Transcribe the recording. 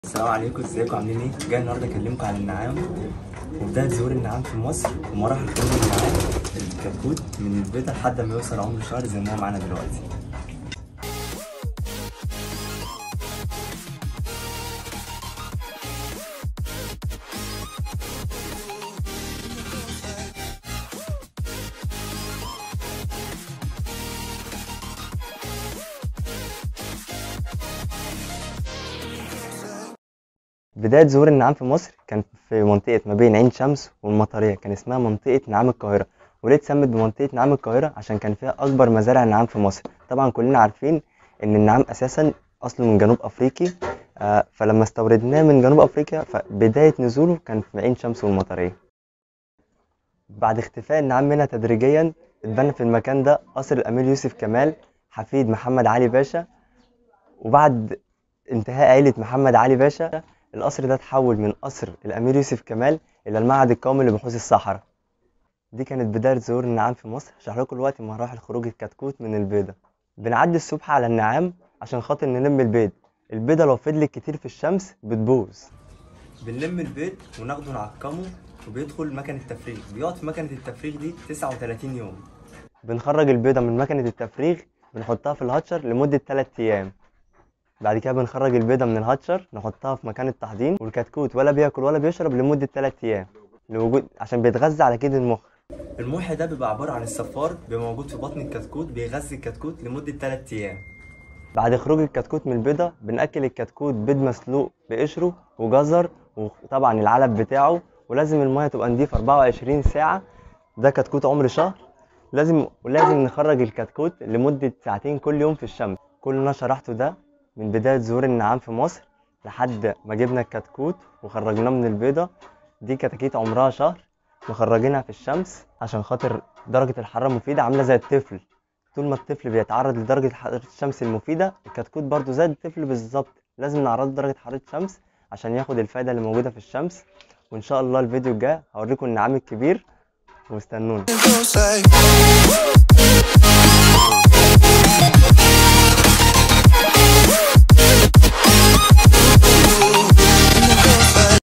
السلام عليكم ازيكم عاملين ايه؟ جاي النهارده اكلمكم عن النعام وبداية ظهور النعام في مصر ومراحل خروج النعام الكتكوت من البيضة لحد ما يوصل عمر شهر زي ما هو معانا دلوقتي. بداية ظهور النعام في مصر كان في منطقة ما بين عين شمس والمطرية كان اسمها منطقة نعام القاهرة وليه اتسمت بمنطقة نعام القاهرة عشان كان فيها أكبر مزارع نعام في مصر طبعا كلنا عارفين إن النعام أساسا أصله من جنوب أفريقي آه، فلما استوردناه من جنوب أفريقيا فبداية نزوله كان في عين شمس والمطرية بعد اختفاء النعام منها تدريجيا اتبنى في المكان ده قصر الأمير يوسف كمال حفيد محمد علي باشا وبعد انتهاء عيلة محمد علي باشا القصر ده اتحول من قصر الأمير يوسف كمال إلى المعهد القومي لبحوث الصحراء دي كانت بداية ظهور النعام في مصر هشرح لكم دلوقتي مراحل خروج الكتكوت من البيضة بنعدي الصبح على النعام عشان خاطر نلم البيض البيضة لو فضلت كتير في الشمس بتبوظ بنلم البيض وناخده نعقمه وبيدخل مكنة التفريغ بيقعد في مكنة التفريغ دي 39 يوم بنخرج البيضة من مكنة التفريغ بنحطها في الهاتشر لمدة 3 أيام بعد كده بنخرج البيضة من الهاتشر نحطها في مكان التحضير والكتكوت ولا بياكل ولا بيشرب لمدة 3 أيام لوجود عشان بيتغذى على كيد المخ الملح ده بيبقى عبارة عن الصفار بيبقى موجود في بطن الكتكوت بيغذي الكتكوت لمدة 3 أيام بعد خروج الكتكوت من البيضة بنأكل الكتكوت بيض مسلوق بقشره وجزر وطبعا العلب بتاعه ولازم المية تبقى نضيفة 24 ساعة ده كتكوت عمر شهر لازم ولازم نخرج الكتكوت لمدة ساعتين كل يوم في الشمس كل اللي انا شرحته ده من بداية ظهور النعام في مصر لحد ما جبنا الكتكوت وخرجناه من البيضة دي كتاكيت عمرها شهر مخرجينها في الشمس عشان خاطر درجة الحرارة المفيدة عاملة زي الطفل طول ما الطفل بيتعرض لدرجة حرارة الشمس المفيدة الكتكوت برضو زي الطفل بالظبط لازم نعرضه لدرجة حرارة الشمس عشان ياخد الفايدة اللي موجودة في الشمس وإن شاء الله الفيديو الجاي هوريكم النعام الكبير واستنونا Don't say